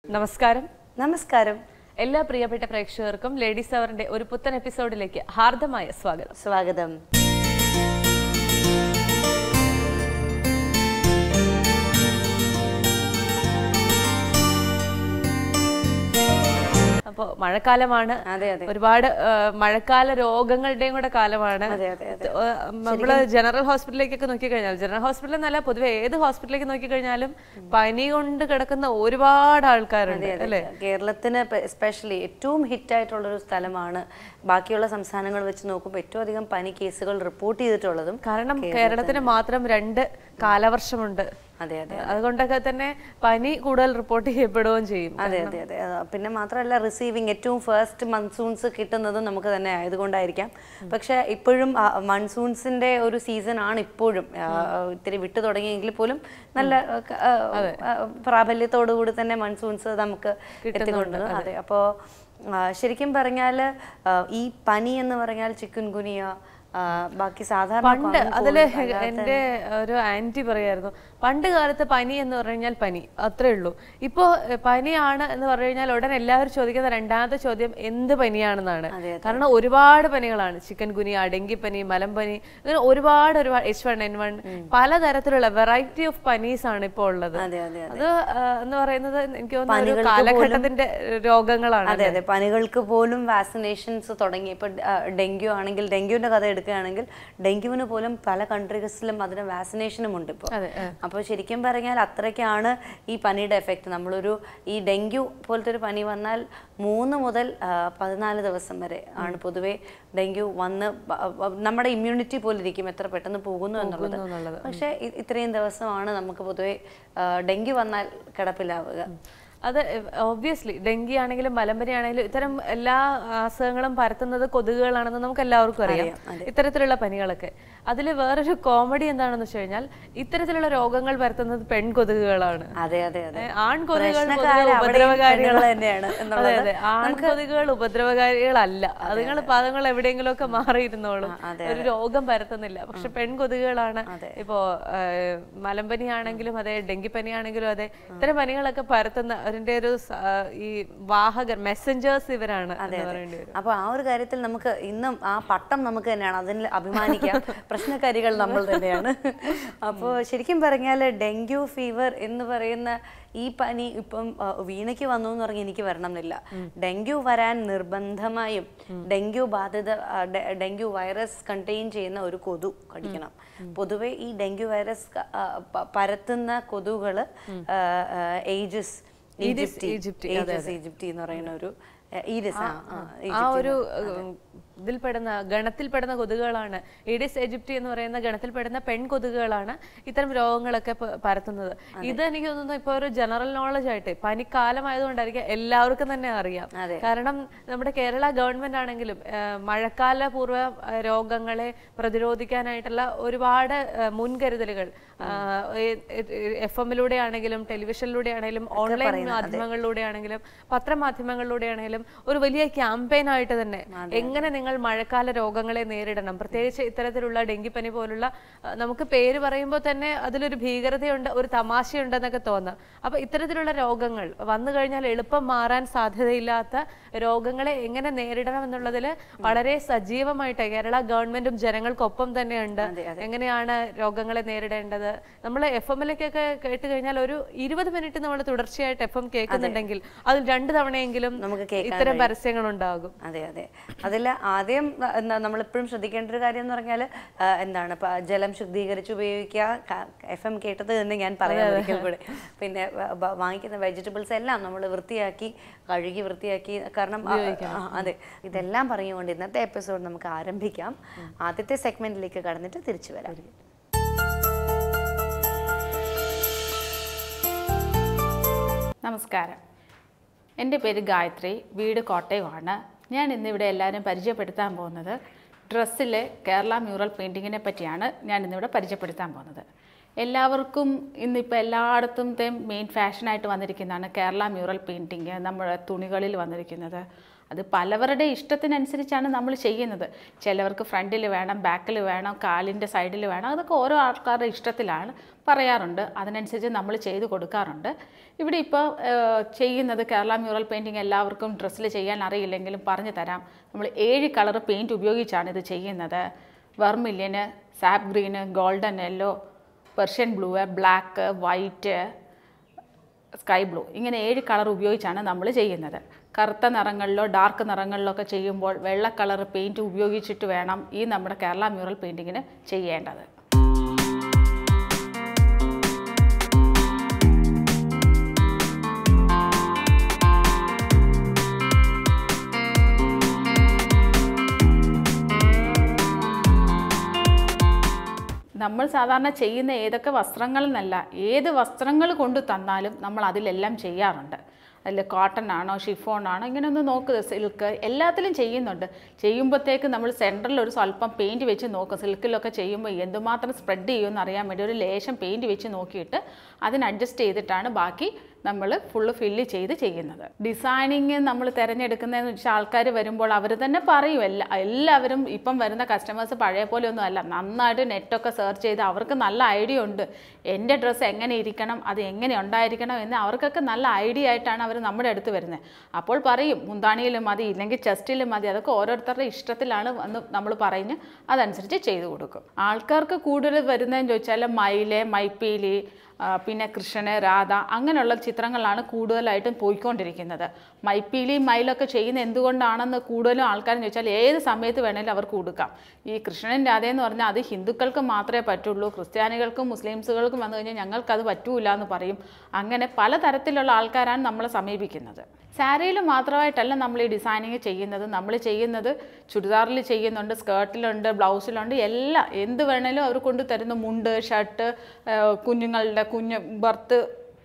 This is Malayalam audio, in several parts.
നമസ്കാരം നമസ്കാരം എല്ലാ പ്രിയപ്പെട്ട പ്രേക്ഷകർക്കും ലേഡീസ് അവറിന്റെ ഒരു പുത്തൻ എപ്പിസോഡിലേക്ക് ഹാർദമായ സ്വാഗതം സ്വാഗതം അപ്പോൾ മഴക്കാലമാണ് അതെ അതെ ഒരുപാട് ആ, മഴക്കാല രോഗങ്ങളുടെയും കൂടെ കാലമാണ് അതെ അതെ അതെ ആ, നമ്മള് ജനറൽ ഹോസ്പിറ്റലിലേക്കൊക്കെ നോക്കിക്കഴിഞ്ഞാൽ ജനറൽ ഹോസ്പിറ്റലിൽ എന്നല്ല പൊതുവെ ഏത് ഹോസ്പിറ്റലിലേക്ക് നോക്കിക്കഴിഞ്ഞാലും പനി കൊണ്ട് കിടക്കുന്ന ഒരുപാട് ആൾക്കാരുണ്ട് അല്ലെ കേരളത്തിന് എസ്പെഷ്യലി ഏറ്റവും ഹിറ്റ് ആയിട്ടുള്ള ഒരു സ്ഥലമാണ് ബാക്കിയുള്ള സംസ്ഥാനങ്ങൾ വെച്ച് നോക്കുമ്പോൾ ഏറ്റവും അധികം പനി കേസുകൾ റിപ്പോർട്ട് ചെയ്തിട്ടുള്ളതും കാരണം കേരളത്തിന് മാത്രം രണ്ട് കാലവർഷമുണ്ട് അതെ അതെ അതുകൊണ്ടൊക്കെ തന്നെ പനി കൂടുതൽ റിപ്പോർട്ട് ചെയ്യപ്പെടുകയും ചെയ്യും അതെ അതെ അതെ ആ, പിന്നെ മാത്രമല്ല റിസീവിങ് ഏറ്റവും ഫസ്റ്റ് മൺസൂൺസ് കിട്ടുന്നതും നമുക്ക് തന്നെ ആയതുകൊണ്ടായിരിക്കാം പക്ഷെ ഇപ്പോഴും മൺസൂൺസിന്റെ ഒരു സീസൺ ആണ് ഇപ്പോഴും ആ, ഇത്തിരി വിട്ടു തുടങ്ങിയെങ്കിൽ പോലും നല്ല ആ, ക- ആ, ആ, പ്രാബല്യത്തോടു കൂടി തന്നെ മൺസൂൺസ് നമുക്ക് എത്തിക്കൊണ്ട് അതെ അപ്പോൾ ശരിക്കും പറഞ്ഞാൽ ഈ പനി എന്ന് പറഞ്ഞാൽ ചിക്കൻ ഗുനിയ ബാക്കി സാധാരണ പണ്ട് common അതില് cold അല്ലാത്ത- എന്റെ ഒരു ആന്റി പറയായിരുന്നു പണ്ട് കാലത്ത് പനി എന്ന് പറഞ്ഞു കഴിഞ്ഞാൽ പനി അത്രേ ഉള്ളൂ ഇപ്പോ എഹ്, പനിയാണ് എന്ന് പറഞ്ഞു കഴിഞ്ഞാൽ ഉടൻ എല്ലാവരും ചോദിക്കുന്ന രണ്ടാമത്തെ ചോദ്യം എന്ത് പനിയാണെന്നാണ് കാരണം ഒരുപാട് പനികളാണ് ചിക്കൻ ഗുനിയ ഡെങ്കിപ്പനി മലമ്പനി ഇങ്ങനെ ഒരുപാട് ഒരുപാട് എച്ച് വൺ എൻ വൺ പലതരത്തിലുള്ള വെറൈറ്റി ഓഫ് പനീസ് ആണ് ഇപ്പോൾ ഉള്ളത് അതെ അതെ അത് ആ, എന്ന് പറയുന്നത് എനിക്ക് തോന്നുന്നു ഒരു കാലഘട്ടത്തിന്റെ രോഗങ്ങളാണ് അതെ അതെ പനികൾക്ക് പോലും വാക്സിനേഷൻസ് തുടങ്ങി ഇപ്പൊ ഡെങ്കു ആണെങ്കിൽ ഡെങ്കുവിന്റെ കഥ എടുക്കുകയാണെങ്കിൽ ഡെങ്കുവിന് പോലും പല കൺട്രീസിലും അതിന് വാക്സിനേഷനും ഉണ്ട് ഇപ്പോൾ അതെ ആ. അപ്പോൾ ശരിക്കും പറഞ്ഞാൽ അത്രയ്ക്കാണ് ഈ പനിയുടെ എഫക്റ്റ് നമ്മളൊരു ഈ ഡെങ്കു പോലത്തെ ഒരു പനി വന്നാൽ മൂന്ന് മുതൽ ആ, പതിനാല് ദിവസം വരെ ആണ് പൊതുവേ ഡെങ്കു വന്ന് ബ- ബ- നമ്മുടെ ഇമ്മ്യൂണിറ്റി പോലെ ഇരിക്കും എത്ര പെട്ടെന്ന് പോകുന്നു എന്നുള്ളത് എന്നുള്ളത്. പക്ഷേ ഇ- ഇത്രയും ദിവസമാണ് നമുക്ക് പൊതുവേ ആ, ഡെങ്കു വന്നാൽ കിടപ്പിലാവുക അത് ഒബ്വിയസ്ലി ഡെങ്കി ആണെങ്കിലും മലമ്പനി ആണെങ്കിലും ഇത്തരം എല്ലാ അസുഖങ്ങളും പരത്തുന്നത് കൊതുകുകളാണെന്ന് നമുക്ക് എല്ലാവർക്കും അറിയാം ഇത്തരത്തിലുള്ള പനികളൊക്കെ അതിൽ വേറൊരു കോമഡി എന്താണെന്ന് വെച്ച് കഴിഞ്ഞാൽ ഇത്തരത്തിലുള്ള രോഗങ്ങൾ പരത്തുന്നത് പെൺകൊതുകുകളാണ് അതെ അതെ അതെ ഏ, ആൺകൊതുകുകൾ പ്രശ്നക്കാര് പൊതുവെ അവിടെയും ഉപദ്രവകാരികൾ പെണ്ണുങ്ങൾ തന്നെയാണ് അതെ എന്നുള്ളത് അതെ ആൺകൊതുകുകൾ ഉപദ്രവകാരികളല്ല അതുങ്ങൾ പദങ്ങൾ എവിടെയെങ്കിലുമൊക്കെ മാറിയിരുന്നോളും ഒരു രോഗം പരത്തുന്നില്ല പക്ഷെ പെൺകൊതുകുകളാണ് ഇപ്പോ ഏ, മലമ്പനി ആണെങ്കിലും അതെ ഡെങ്കിപ്പനി ആണെങ്കിലും അതെ ഇത്തരം പനികളൊക്കെ പരത്തുന്ന അതിന്റെ ഒരു സ- ആ, ഈ വാഹകർ മെസ്സഞ്ചേഴ്സ് ഇവരാണ് എന്ന് പറയേണ്ടി വരും അപ്പൊ ആ ഒരു കാര്യത്തിൽ നമുക്ക് ഇന്നും ആ പട്ടം നമുക്ക് തന്നെയാണ് അതിൽ അഭിമാനിക്കാം പ്രശ്നക്കാരികൾ നമ്മൾ തന്നെയാണ് അപ്പോൾ ശരിക്കും പറഞ്ഞാൽ ഡെങ്കു ഫീവർ എന്ന് പറയുന്ന ഈ പനി ഇപ്പം ആ, വീണയ്ക്ക് വന്നു എന്ന് പറഞ്ഞ് എനിക്ക് വരണം എന്നില്ല ഡെങ്കു വരാൻ നിർബന്ധമായും ഡെങ്കു ബാധിത ആ, ഡെ- ഡെങ്കു വൈറസ് കണ്ടെയ്ൻ ചെയ്യുന്ന ഒരു കൊതു കടിക്കണം പൊതുവെ ഈ ഡെങ്കു വൈറസ് ക- ആ, പ- പരത്തുന്ന കൊതുകൾ ഏജസ് ഈജിപ്തി ഈജിപ്തി, ഈജിപ്തി ഈജിപ്തി എന്ന് പറയുന്ന ഒരു ഏ, ഈരിസ് ആ, ആ, ആ ഒരു ഏഹ്, ഇതിൽപ്പെടുന്ന ഗണത്തിൽപ്പെടുന്ന കൊതുകുകളാണ് ഈഡിസ് എജിപ്റ്റി എന്ന് പറയുന്ന ഗണത്തിൽപ്പെടുന്ന പെൺകൊതുകുകളാണ് ഇത്തരം രോഗങ്ങളൊക്കെ പ- പരത്തുന്നത് ഇത് എനിക്ക് തോന്നുന്നു ഇപ്പൊ ഒരു ജനറൽ നോളജ് ആയിട്ട് പനിക്കാലമായതുകൊണ്ടായിരിക്കും എല്ലാവർക്കും തന്നെ അറിയാം അതെ. കാരണം നമ്മുടെ കേരള ഗവൺമെന്റ് ആണെങ്കിലും ഏഹ്, മഴക്കാല പൂർവ്വ ഏഹ്, രോഗങ്ങളെ പ്രതിരോധിക്കാനായിട്ടുള്ള ഒരുപാട് ഏഹ്, മുൻകരുതലുകൾ എഫ് എമ്മിലൂടെ ആണെങ്കിലും ടെലിവിഷനിലൂടെ ആണെങ്കിലും ഓൺലൈൻ മാധ്യമങ്ങളിലൂടെ ആണെങ്കിലും പത്രമാധ്യമങ്ങളിലൂടെ ആണെങ്കിലും ഒരു വലിയ ക്യാമ്പയിൻ ആയിട്ട് തന്നെ എങ്ങനെ നിങ്ങൾ മഴക്കാല രോഗങ്ങളെ നേരിടണം പ്രത്യേകിച്ച് ഇത്തരത്തിലുള്ള ഡെങ്കിപ്പനി പോലുള്ള ആ, നമുക്ക് പേര് പറയുമ്പോൾ തന്നെ അതിലൊരു ഭീകരതയുണ്ട് ഒരു തമാശയുണ്ടെന്നൊക്കെ തോന്നാം അപ്പൊ ഇത്തരത്തിലുള്ള രോഗങ്ങൾ വന്നു കഴിഞ്ഞാൽ എളുപ്പം മാറാൻ സാധ്യതയില്ലാത്ത രോഗങ്ങളെ എങ്ങനെ നേരിടണം എന്നുള്ളതിൽ വളരെ സജീവമായിട്ട് കേരള ഗവൺമെന്റും ജനങ്ങൾക്കൊപ്പം തന്നെയുണ്ട് എങ്ങനെയാണ് രോഗങ്ങളെ നേരിടേണ്ടത് നമ്മൾ എഫ് എമ്മിലേക്കൊക്കെ കേട്ട് കഴിഞ്ഞാൽ ഒരു ഇരുപത് മിനിറ്റ് നമ്മൾ തുടർച്ചയായിട്ട് എഫ് എം കേൾക്കുന്നുണ്ടെങ്കിൽ അതിൽ രണ്ട് തവണയെങ്കിലും നമുക്ക് കേൾക്കാൻ ഇത്തരം പരസ്യങ്ങൾ ഉണ്ടാകും അതെ അതെ അതിൽ ആദ്യം ന- എന്താ നമ്മളെപ്പോഴും ശ്രദ്ധിക്കേണ്ട ഒരു കാര്യം എന്ന് പറഞ്ഞാൽ എന്താണ് ഇപ്പൊ ജലം ശുദ്ധീകരിച്ച് ഉപയോഗിക്കുക എഫ് എം കേട്ടത് എന്ന് ഞാൻ പറയാം ഒരിക്കൽ കൂടെ പിന്നെ വ- വ- വാങ്ങിക്കുന്ന വെജിറ്റബിൾസ് എല്ലാം നമ്മൾ വൃത്തിയാക്കി കഴുകി വൃത്തിയാക്കി കാരണം ആ, ആ, അതെ ഇതെല്ലാം പറഞ്ഞുകൊണ്ട് ഇന്നത്തെ എപ്പിസോഡ് നമുക്ക് ആരംഭിക്കാം ആദ്യത്തെ സെഗ്മെന്റിലേക്ക് കടന്നിട്ട് തിരിച്ചു വരാം നമസ്കാരം എൻ്റെ പേര് ഗായത്രി വീട് കോട്ടയമാണ് ഞാൻ ഇന്നിവിടെ എല്ലാവരും പരിചയപ്പെടുത്താൻ പോകുന്നത് ഡ്രസ്സിലെ കേരള മ്യൂറൽ പെയിൻറ്റിങ്ങിനെ പറ്റിയാണ് ഞാൻ ഇന്നിവിടെ പരിചയപ്പെടുത്താൻ പോകുന്നത് എല്ലാവർക്കും ഇന്നിപ്പോൾ എല്ലായിടത്തും മെയിൻ ഫാഷനായിട്ട് വന്നിരിക്കുന്നതാണ് കേരള മ്യൂറൽ പെയിൻറ്റിങ് നമ്മുടെ തുണികളിൽ വന്നിരിക്കുന്നത് അത് പലവരുടെ ഇഷ്ടത്തിനനുസരിച്ചാണ് നമ്മൾ ചെയ്യുന്നത് ചിലവർക്ക് ഫ്രണ്ടിൽ വേണം ബാക്കിൽ വേണം കാലിൻ്റെ സൈഡിൽ വേണം അതൊക്കെ ഓരോ ആൾക്കാരുടെ ഇഷ്ടത്തിലാണ് പറയാറുണ്ട് അതിനനുസരിച്ച് നമ്മൾ ചെയ്ത് കൊടുക്കാറുണ്ട് ഇവിടെ ഇപ്പോൾ ചെയ്യുന്നത് കേരള മ്യൂറൽ പെയിൻറ്റിങ് എല്ലാവർക്കും ഡ്രസ്സിൽ ചെയ്യാൻ അറിയില്ലെങ്കിലും പറഞ്ഞു തരാം നമ്മൾ ഏഴ് കളർ പെയിൻറ്റ് ഉപയോഗിച്ചാണ് ഇത് ചെയ്യുന്നത് vermilion sap green golden yellow Persian blue black white sky blue ഇങ്ങനെ ഏഴ് കളർ ഉപയോഗിച്ചാണ് നമ്മൾ ചെയ്യുന്നത് കറുത്ത നിറങ്ങളിലോ ഡാർക്ക് നിറങ്ങളിലോ ഒക്കെ ചെയ്യുമ്പോൾ വെള്ള കളർ പെയിൻറ്റ് ഉപയോഗിച്ചിട്ട് വേണം ഈ നമ്മുടെ കേരള മ്യൂറൽ പെയിൻറ്റിങ്ങിന് ചെയ്യേണ്ടത് നമ്മൾ സാധാരണ ചെയ്യുന്ന ഏതൊക്കെ വസ്ത്രങ്ങൾ എന്നല്ല ഏത് വസ്ത്രങ്ങൾ കൊണ്ട് തന്നാലും നമ്മൾ അതിലെല്ലാം ചെയ്യാറുണ്ട് അതിൽ കോട്ടൺ ആണോ ഷിഫോൺ ആണോ ഇങ്ങനെ ഒന്ന് നോക്കുക സിൽക്ക് എല്ലാത്തിലും ചെയ്യുന്നുണ്ട് ചെയ്യുമ്പോഴത്തേക്ക് നമ്മൾ സെൻറ്ററിൽ ഒരു സ്വല്പം പെയിൻറ്റ് വെച്ച് നോക്കും സിൽക്കിലൊക്കെ ചെയ്യുമ്പോൾ എന്തുമാത്രം സ്പ്രെഡ് ചെയ്യുമെന്ന് അറിയാൻ വേണ്ടി ഒരു ലേശം പെയിൻറ്റ് വെച്ച് നോക്കിയിട്ട് അതിന് അഡ്ജസ്റ്റ് ചെയ്തിട്ടാണ് ബാക്കി നമ്മൾ ഫുള്ള് ഫില്ല് ചെയ്ത് ചെയ്യുന്നത് ഡിസൈനിങ് നമ്മൾ തിരഞ്ഞെടുക്കുന്നതെന്ന് വെച്ചാൽ ആൾക്കാർ വരുമ്പോൾ അവർ തന്നെ പറയും എല്ലാ എല്ലാവരും ഇപ്പം വരുന്ന കസ്റ്റമേഴ്സ് പഴയ പോലെ ഒന്നും അല്ല നന്നായിട്ട് നെറ്റൊക്കെ സെർച്ച് ചെയ്ത് അവർക്ക് നല്ല ഐഡിയ ഉണ്ട് എൻ്റെ ഡ്രസ്സ് എങ്ങനെ ഇരിക്കണം അത് എങ്ങനെ ഉണ്ടായിരിക്കണം എന്ന് അവർക്കൊക്കെ നല്ല ഐഡിയ ആയിട്ടാണ് അവർ നമ്മുടെ അടുത്ത് വരുന്നത് അപ്പോൾ പറയും മുന്താണിയിലും മതി ഇല്ലെങ്കിൽ ചെസ്റ്റിലും മതി അതൊക്കെ ഓരോരുത്തരുടെ ഇഷ്ടത്തിലാണ് വന്ന് നമ്മൾ പറഞ്ഞ് അതനുസരിച്ച് ചെയ്തു കൊടുക്കും ആൾക്കാർക്ക് കൂടുതൽ വരുന്നതെന്ന് ചോദിച്ചാൽ മയില് മൈപ്പീലി ആ, പിന്നെ കൃഷ്ണന് രാധ അങ്ങനെയുള്ള ചിത്രങ്ങളാണ് കൂടുതലായിട്ടും പോയിക്കൊണ്ടിരിക്കുന്നത് മൈപ്പീലി മയിലൊക്കെ ചെയ്യുന്ന എന്തുകൊണ്ടാണെന്ന് കൂടുതലും ആൾക്കാരെന്ന് ചോദിച്ചാൽ ഏത് സമയത്ത് വേണേലും അവർക്ക് കൊടുക്കാം ഈ കൃഷ്ണൻ രാധയെന്ന് പറഞ്ഞാൽ അത് ഹിന്ദുക്കൾക്ക് മാത്രമേ പറ്റുള്ളൂ ക്രിസ്ത്യാനികൾക്കും മുസ്ലിംസുകൾക്കും വന്നു കഴിഞ്ഞാൽ ഞങ്ങൾക്കത് പറ്റൂല എന്ന് പറയും അങ്ങനെ പലതരത്തിലുള്ള ആൾക്കാരാണ് നമ്മളെ സമീപിക്കുന്നത് സാരിയിൽ മാത്രമായിട്ടല്ല നമ്മൾ ഈ ഡിസൈനിങ് ചെയ്യുന്നത് നമ്മൾ ചെയ്യുന്നത് ചുരിദാറിൽ ചെയ്യുന്നുണ്ട് സ്കേർട്ടിലുണ്ട് ബ്ലൗസിലുണ്ട് എല്ലാം എന്ത് വേണേലും അവർ കൊണ്ട് തരുന്ന മുണ്ട് ഷർട്ട് കുഞ്ഞുങ്ങളുടെ കുഞ്ഞ് ബർത്ത്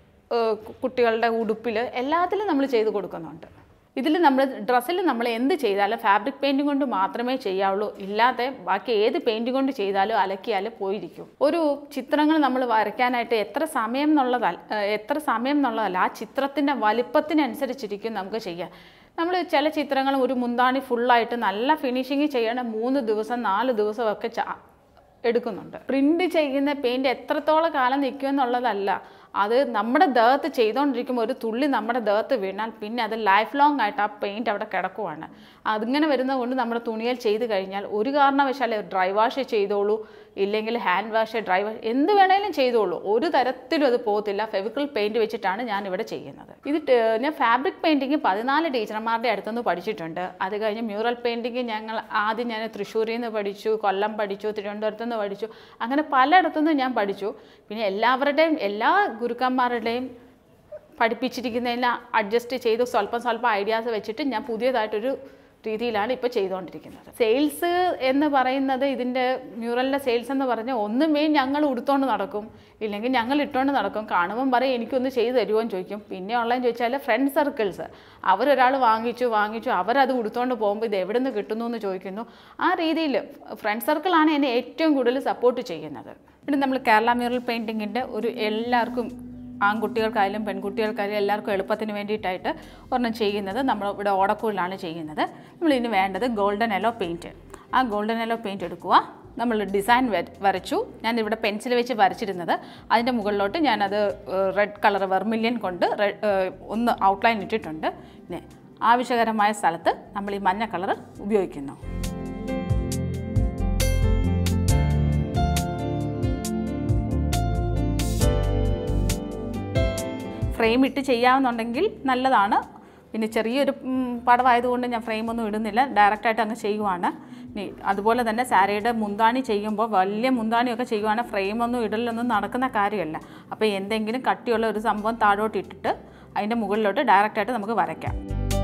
കുട്ടികളുടെ ഉടുപ്പിൽ എല്ലാത്തിലും നമ്മൾ ചെയ്ത് കൊടുക്കുന്നുണ്ട് ഇതിൽ നമ്മൾ ഡ്രസ്സിൽ നമ്മൾ എന്ത് ചെയ്താലും ഫാബ്രിക് പെയിൻറ്റിംഗ് കൊണ്ട് മാത്രമേ ചെയ്യാവുള്ളൂ ഇല്ലാതെ ബാക്കി ഏത് പെയിൻറ് കൊണ്ട് ചെയ്താലും അലക്കിയാലും പോയിരിക്കും ഒരു ചിത്രങ്ങൾ നമ്മൾ വരയ്ക്കാനായിട്ട് എത്ര സമയം എന്നുള്ളതല്ല ഏഹ് എത്ര സമയം എന്നുള്ളതല്ല ആ ചിത്രത്തിൻ്റെ വലിപ്പത്തിനനുസരിച്ചിരിക്കും നമുക്ക് ചെയ്യാം നമ്മൾ ചില ചിത്രങ്ങൾ ഒരു മുന്താണി ഫുള്ളായിട്ട് നല്ല ഫിനിഷിങ് ചെയ്യണ മൂന്ന് ദിവസം നാല് ദിവസമൊക്കെ ച എടുക്കുന്നുണ്ട് പ്രിന്റ് ചെയ്യുന്ന പെയിന്റ് എത്രത്തോളം കാലം നിൽക്കും എന്നുള്ളതല്ല അത് നമ്മുടെ ദേഹത്ത് ചെയ്തുകൊണ്ടിരിക്കുമ്പോൾ ഒരു തുള്ളി നമ്മുടെ ദേഹത്ത് വീണാൽ പിന്നെ അത് ലൈഫ് ലോങ് ആയിട്ട് ആ പെയിന്റ് അവിടെ കിടക്കുവാണ് അതിങ്ങനെ വരുന്നത് കൊണ്ട് നമ്മുടെ തുണിയിൽ ചെയ്ത് കഴിഞ്ഞാൽ ഒരു കാരണവശാലും ഡ്രൈ വാഷ് ചെയ്തോളൂ ഇല്ലെങ്കിൽ ഹാൻഡ് വാഷ് ഡ്രൈ വാഷ് എന്ത് വേണേലും ചെയ്തോളൂ ഒരു തരത്തിലും അത് പോകത്തില്ല ഫെവിക്കൽ പെയിന്റ് വെച്ചിട്ടാണ് ഞാൻ ഇവിടെ ചെയ്യുന്നത് ഇത് ട്- ഞാൻ ഫാബ്രിക് പെയിന്റിങ് പതിനാല് ടീച്ചർമാരുടെ അടുത്തുനിന്ന് പഠിച്ചിട്ടുണ്ട് അത് കഴിഞ്ഞ് മ്യൂറൽ പെയിന്റിങ് ഞങ്ങൾ ആദ്യം ഞാൻ തൃശ്ശൂരിൽ നിന്ന് പഠിച്ചു കൊല്ലം പഠിച്ചു തിരുവനന്തപുരത്ത് നിന്ന് പഠിച്ചു അങ്ങനെ പലയിടത്തുനിന്നും ഞാൻ പഠിച്ചു പിന്നെ എല്ലാവരുടെയും എല്ലാ ഗുരുക്കന്മാരുടെയും പഠിപ്പിച്ചിരിക്കുന്നതിനെ അഡ്ജസ്റ്റ് ചെയ്ത് സ്വല്പം സ്വല്പം ഐഡിയാസ് വെച്ചിട്ട് ഞാൻ പുതിയതായിട്ടൊരു രീതിയിലാണ് ഇപ്പോൾ ചെയ്തുകൊണ്ടിരിക്കുന്നത് സെയിൽസ് എന്ന് പറയുന്നത് ഇതിൻ്റെ മ്യൂറലിൻ്റെ സെയിൽസ് എന്ന് പറഞ്ഞാൽ ഒന്നുമേ ഞങ്ങൾ ഉടുത്തോണ്ട് നടക്കും ഇല്ലെങ്കിൽ ഞങ്ങൾ ഇട്ടുകൊണ്ട് നടക്കും കാണുമ്പം പറയും എനിക്കൊന്ന് ചെയ്ത് തരുമോ എന്ന് ചോദിക്കും പിന്നെ ഉള്ളതെന്ന് ചോദിച്ചാൽ ഫ്രണ്ട് സർക്കിൾസ് അവരൊരാൾ വാങ്ങിച്ചു വാങ്ങിച്ചു അവരത് ഉടുത്തോണ്ട് പോകുമ്പോൾ ഇത് എവിടെ നിന്ന് കിട്ടുന്നു എന്ന് ചോദിക്കുന്നു ആ രീതിയിൽ ഫ്രണ്ട് സർക്കിളാണ് എന്നെ ഏറ്റവും കൂടുതൽ സപ്പോർട്ട് ചെയ്യുന്നത് പിന്നെ നമ്മൾ കേരള മ്യൂറൽ പെയിൻറ്റിങ്ങിൻ്റെ ഒരു എല്ലാവർക്കും ആൺകുട്ടികൾക്കായാലും പെൺകുട്ടികൾക്കായാലും എല്ലാവർക്കും എളുപ്പത്തിന് വേണ്ടിയിട്ടായിട്ട് ഒരെണ്ണം ചെയ്യുന്നത് നമ്മൾ ഇവിടെ ഓടക്കൂലിലാണ് ചെയ്യുന്നത് നമ്മൾ ഇതിന് വേണ്ടത് ഗോൾഡൻ യെല്ലോ പെയിൻറ്റ് ആ ഗോൾഡൻ യെല്ലോ പെയിൻറ്റ് എടുക്കുക നമ്മൾ ഡിസൈൻ വരച്ചു ഞാൻ ഇവിടെ പെൻസിൽ വെച്ച് വരച്ചിരുന്നത് അതിൻ്റെ മുകളിലോട്ട് ഞാനത് റെഡ് കളർ വെർമില്യൻ കൊണ്ട് റെ- ഏഹ് ഒന്ന് ഔട്ട്ലൈൻ ഇട്ടിട്ടുണ്ട് പിന്നെ ആവശ്യകരമായ സ്ഥലത്ത് നമ്മൾ ഈ മഞ്ഞ കളർ ഉപയോഗിക്കുന്നു ഫ്രെയിം ഇട്ട് ചെയ്യാമെന്നുണ്ടെങ്കിൽ നല്ലതാണ് പിന്നെ ചെറിയൊരു ഉം, പടമായതുകൊണ്ട് ഞാൻ ഫ്രെയിമൊന്നും ഇടുന്നില്ല ഡയറക്റ്റായിട്ട് അങ്ങ് ചെയ്യുവാണ് ഇനി അതുപോലെ തന്നെ സാരിയുടെ മുന്താണി ചെയ്യുമ്പോൾ വലിയ മുന്താണിയൊക്കെ ചെയ്യുവാണ് ഫ്രെയിമൊന്നും ഇടലൊന്നും നടക്കുന്ന കാര്യമല്ല അപ്പോൾ എന്തെങ്കിലും കട്ടിയുള്ള ഒരു സംഭവം താഴോട്ട് ഇട്ടിട്ട് അതിൻ്റെ മുകളിലോട്ട് ഡയറക്റ്റായിട്ട് നമുക്ക് വരയ്ക്കാം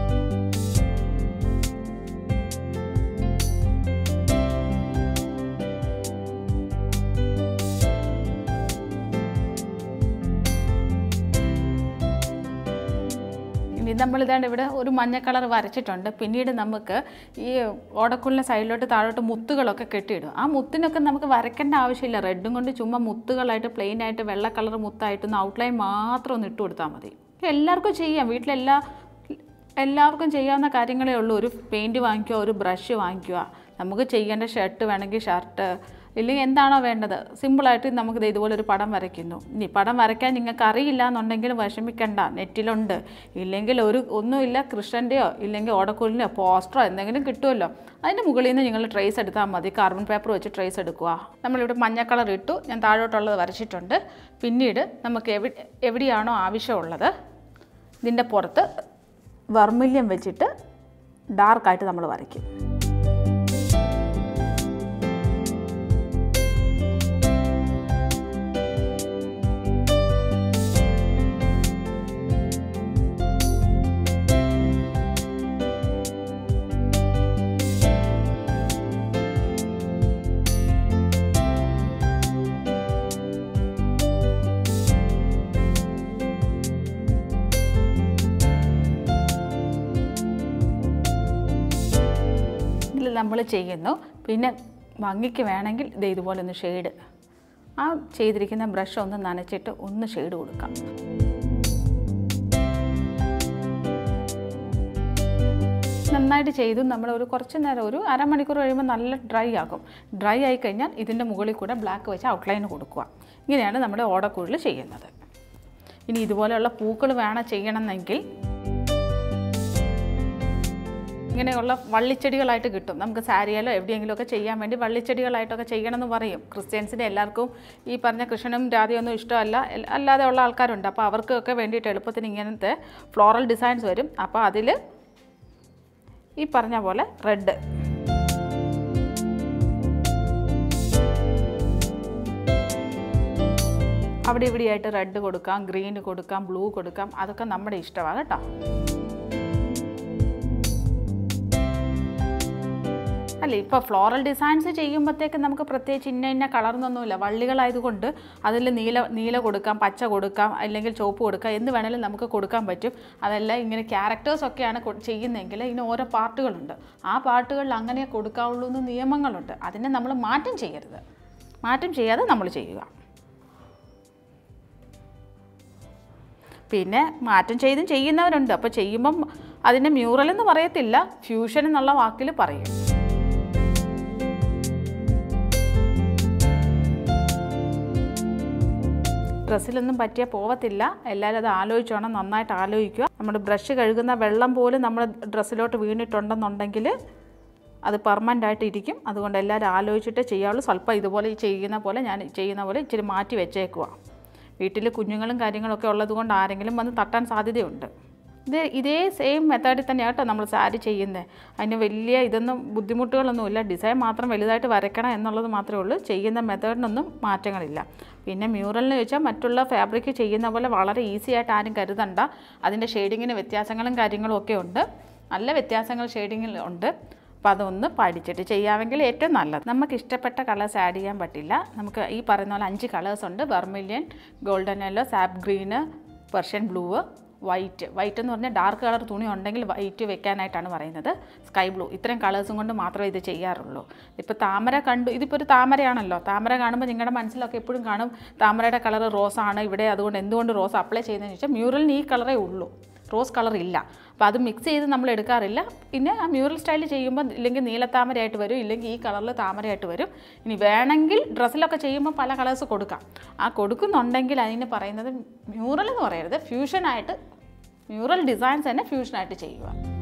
ഇനി നമ്മളിതാണ്ട് ഇവിടെ ഒരു മഞ്ഞ കളർ വരച്ചിട്ടുണ്ട് പിന്നീട് നമുക്ക് ഈ ഓടക്കുള്ളിൻ്റെ സൈഡിലോട്ട് താഴോട്ട് മുത്തുകളൊക്കെ കെട്ടിയിടും ആ മുത്തിനൊക്കെ നമുക്ക് വരയ്ക്കേണ്ട ആവശ്യമില്ല റെഡും കൊണ്ട് ചുമ്മാ മുത്തുകളായിട്ട് പ്ലെയിൻ ആയിട്ട് വെള്ള കളർ മുത്തായിട്ട് ഒന്ന് ഔട്ട്ലൈൻ മാത്രം ഒന്ന് ഇട്ട് കൊടുത്താൽ മതി എല്ലാവർക്കും ചെയ്യാം വീട്ടിലെല്ലാ എല്ലാവർക്കും ചെയ്യാവുന്ന കാര്യങ്ങളേ ഉള്ളൂ ഒരു പെയിൻറ്റ് വാങ്ങിക്കുക ഒരു ബ്രഷ് വാങ്ങിക്കുക നമുക്ക് ചെയ്യേണ്ട ഷർട്ട് വേണമെങ്കിൽ ഷർട്ട് ഇല്ലെങ്കിൽ എന്താണോ വേണ്ടത് സിമ്പിളായിട്ട് നമുക്ക് ദേ ഇതുപോലെ ഒരു പടം വരയ്ക്കുന്നു ഇനി പടം വരയ്ക്കാൻ നിങ്ങൾക്ക് അറിയില്ല എന്നുണ്ടെങ്കിൽ വിഷമിക്കണ്ട നെറ്റിലുണ്ട് ഇല്ലെങ്കിൽ ഒരു ഒന്നുമില്ല കൃഷ്ണൻ്റെയോ ഇല്ലെങ്കിൽ ഓടക്കുലിൻ്റെയോ പോസ്റ്ററോ എന്തെങ്കിലും കിട്ടുമല്ലോ അതിൻ്റെ മുകളിൽ നിന്ന് നിങ്ങൾ ട്രേസ് എടുത്താൽ മതി കാർബൺ പേപ്പർ വെച്ച് ട്രേസ് എടുക്കുക നമ്മളിവിടെ മഞ്ഞ കളർ ഇട്ടു ഞാൻ താഴോട്ടുള്ളത് വരച്ചിട്ടുണ്ട് പിന്നീട് നമുക്ക് എവിടെ എവിടെയാണോ ആവശ്യമുള്ളത് ഇതിൻ്റെ പുറത്ത് വർമില്യം വെച്ചിട്ട് ഡാർക്കായിട്ട് നമ്മൾ വരയ്ക്കും ഇതിൽ നമ്മൾ ചെയ്യുന്നു പിന്നെ ഭംഗിക്ക് വേണമെങ്കിൽ ഇത് ഇതുപോലെ ഒന്ന് ഷെയ്ഡ് ആ ചെയ്തിരിക്കുന്ന ബ്രഷ് ഒന്ന് നനച്ചിട്ട് ഒന്ന് ഷെയ്ഡ് കൊടുക്കാം നന്നായിട്ട് ചെയ്തു നമ്മൾ ഒരു കുറച്ച് നേരം ഒരു അരമണിക്കൂർ കഴിയുമ്പോൾ നല്ല ഡ്രൈ ആകും ഡ്രൈ ആയി കഴിഞ്ഞാൽ ഇതിൻ്റെ മുകളിൽ കൂടെ ബ്ലാക്ക് വെച്ച് ഔട്ട്ലൈൻ കൊടുക്കുക ഇങ്ങനെയാണ് നമ്മുടെ ഓടക്കുഴൽ ചെയ്യുന്നത് ഇനി ഇതുപോലെയുള്ള പൂക്കൾ വേണം ചെയ്യണമെന്നെങ്കിൽ ഇങ്ങനെയുള്ള വള്ളിച്ചെടികളായിട്ട് കിട്ടും നമുക്ക് സാരിയിലോ എവിടെയെങ്കിലുമൊക്കെ ചെയ്യാൻ വേണ്ടി വള്ളിച്ചെടികളായിട്ടൊക്കെ ചെയ്യണമെന്ന് പറയും ക്രിസ്ത്യൻസിന് എല്ലാവർക്കും ഈ പറഞ്ഞ കൃഷ്ണനും രാധയൊന്നും ഇഷ്ടമല്ല എൽ- അല്ലാതെ ഉള്ള ആൾക്കാരുണ്ട് അപ്പോൾ അവർക്കൊക്കെ വേണ്ടിയിട്ട് എളുപ്പത്തിന് ഇങ്ങനത്തെ ഫ്ലോറൽ ഡിസൈൻസ് വരും അപ്പോൾ അതിൽ ഈ പറഞ്ഞ പോലെ റെഡ് അവിടെ ഇവിടെയായിട്ട് റെഡ് കൊടുക്കാം ഗ്രീൻ കൊടുക്കാം ബ്ലൂ കൊടുക്കാം അതൊക്കെ നമ്മുടെ ഇഷ്ടമാണ് കേട്ടോ അല്ല ഇപ്പോൾ ഫ്ലോറൽ ഡിസൈൻസ് ചെയ്യുമ്പോഴത്തേക്ക് നമുക്ക് പ്രത്യേകിച്ച് ഇന്ന ഇന്ന കളർന്നൊന്നുമില്ല വള്ളികളായതുകൊണ്ട് അതിൽ നീല നീല കൊടുക്കാം പച്ച കൊടുക്കാം അല്ലെങ്കിൽ ചുവപ്പ് കൊടുക്കാം എന്ത് വേണേലും നമുക്ക് കൊടുക്കാൻ പറ്റും അതല്ല ഇങ്ങനെ ക്യാരക്ടേഴ്സ് ഒക്കെയാണ് കൊ- ചെയ്യുന്നതെങ്കിൽ ഇതിന് ഓരോ പാർട്ടുകളുണ്ട് ആ പാർട്ടുകളിൽ അങ്ങനെ കൊടുക്കാവുള്ളൂ എന്ന് നിയമങ്ങളുണ്ട് അതിനെ നമ്മൾ മാറ്റം ചെയ്യരുത് മാറ്റം ചെയ്യാതെ നമ്മൾ ചെയ്യുക പിന്നെ മാറ്റം ചെയ്തും ചെയ്യുന്നവരുണ്ട് അപ്പോൾ ചെയ്യുമ്പം അതിനെ മ്യൂറൽ എന്ന് പറയത്തില്ല ഫ്യൂഷൻ എന്നുള്ള വാക്കിൽ പറയും ഡ്രസ്സിലൊന്നും പറ്റിയാൽ പോവത്തില്ല എല്ലാവരും അത് ആലോചിച്ച് വേണം നന്നായിട്ട് ആലോചിക്കുക നമ്മുടെ ബ്രഷ് കഴുകുന്ന വെള്ളം പോലും നമ്മുടെ ഡ്രസ്സിലോട്ട് വീണിട്ടുണ്ടെന്നുണ്ടെങ്കിൽ അത് പെർമനൻ്റ് ആയിട്ട് ഇരിക്കും അതുകൊണ്ട് എല്ലാവരും ആലോചിച്ചിട്ട് ചെയ്യാവുള്ളൂ സ്വല്പം ഇതുപോലെ ഈ ചെയ്യുന്ന പോലെ ഞാൻ ചെയ്യുന്ന പോലെ ഇച്ചിരി മാറ്റി വെച്ചേക്കുക വീട്ടിൽ കുഞ്ഞുങ്ങളും കാര്യങ്ങളൊക്കെ ഉള്ളത് കൊണ്ട് ആരെങ്കിലും വന്ന് തട്ടാൻ സാധ്യതയുണ്ട് ഇത് ഇതേ സെയിം മെത്തേഡിൽ തന്നെയാണ് കേട്ടോ നമ്മൾ സാരി ചെയ്യുന്നത് അതിന് വലിയ ഇതൊന്നും ബുദ്ധിമുട്ടുകളൊന്നുമില്ല ഡിസൈൻ മാത്രം വലുതായിട്ട് വരയ്ക്കണം എന്നുള്ളത് മാത്രമേ ഉള്ളൂ ചെയ്യുന്ന മെത്തേഡിനൊന്നും മാറ്റങ്ങളില്ല പിന്നെ മ്യൂറലിന് വെച്ചാൽ മറ്റുള്ള ഫാബ്രിക് ചെയ്യുന്ന പോലെ വളരെ ഈസി ആയിട്ട് ആരും കരുതണ്ട അതിൻ്റെ ഷെയ്ഡിങ്ങിന് വ്യത്യാസങ്ങളും കാര്യങ്ങളും ഒക്കെ ഉണ്ട് നല്ല വ്യത്യാസങ്ങൾ ഷെയ്ഡിങ്ങിൽ ഉണ്ട് അപ്പോൾ അതൊന്ന് പഠിച്ചിട്ട് ചെയ്യാമെങ്കിൽ ഏറ്റവും നല്ലത് നമുക്ക് ഇഷ്ടപ്പെട്ട കളേഴ്സ് ആഡ് ചെയ്യാൻ പറ്റില്ല നമുക്ക് ഈ പറയുന്ന പോലെ അഞ്ച് കളേഴ്സ് ഉണ്ട് vermilion golden yellow sap green Persian blue white white എന്ന് പറഞ്ഞാൽ ഡാർക്ക് കളർ തുണി ഉണ്ടെങ്കിൽ വൈറ്റ് വെക്കാനായിട്ടാണ് പറയുന്നത് സ്കൈ ബ്ലൂ ഇത്രയും കളേഴ്സും കൊണ്ട് മാത്രമേ ഇത് ചെയ്യാറുള്ളൂ ഇപ്പോൾ താമര കണ്ടു ഇതിപ്പോൾ ഒരു താമരയാണല്ലോ താമര കാണുമ്പോൾ നിങ്ങളുടെ മനസ്സിലൊക്കെ എപ്പോഴും കാണും താമരയുടെ കളർ റോസ് ആണ് ഇവിടെ അതുകൊണ്ട് എന്തുകൊണ്ട് റോസ് അപ്ലൈ ചെയ്യുന്നതെന്ന് ചോദിച്ചാൽ മ്യൂറലിന് ഈ കളറേ ഉള്ളൂ റോസ് കളർ ഇല്ല അപ്പോൾ അത് മിക്സ് ചെയ്ത് നമ്മൾ എടുക്കാറില്ല പിന്നെ ആ മ്യൂറൽ സ്റ്റൈൽ ചെയ്യുമ്പോൾ ഇല്ലെങ്കിൽ നീലത്താമരയായിട്ട് വരും ഇല്ലെങ്കിൽ ഈ കളറിൽ താമരയായിട്ട് വരും ഇനി വേണമെങ്കിൽ ഡ്രസ്സിലൊക്കെ ചെയ്യുമ്പോൾ പല കളേഴ്സ് കൊടുക്കാം ആ കൊടുക്കുന്നുണ്ടെങ്കിൽ അതിന് പറയുന്നത് മ്യൂറൽ എന്ന് പറയരുത് ഫ്യൂഷനായിട്ട് മ്യൂറൽ ഡിസൈൻസ് തന്നെ ഫ്യൂഷനായിട്ട് ചെയ്യുക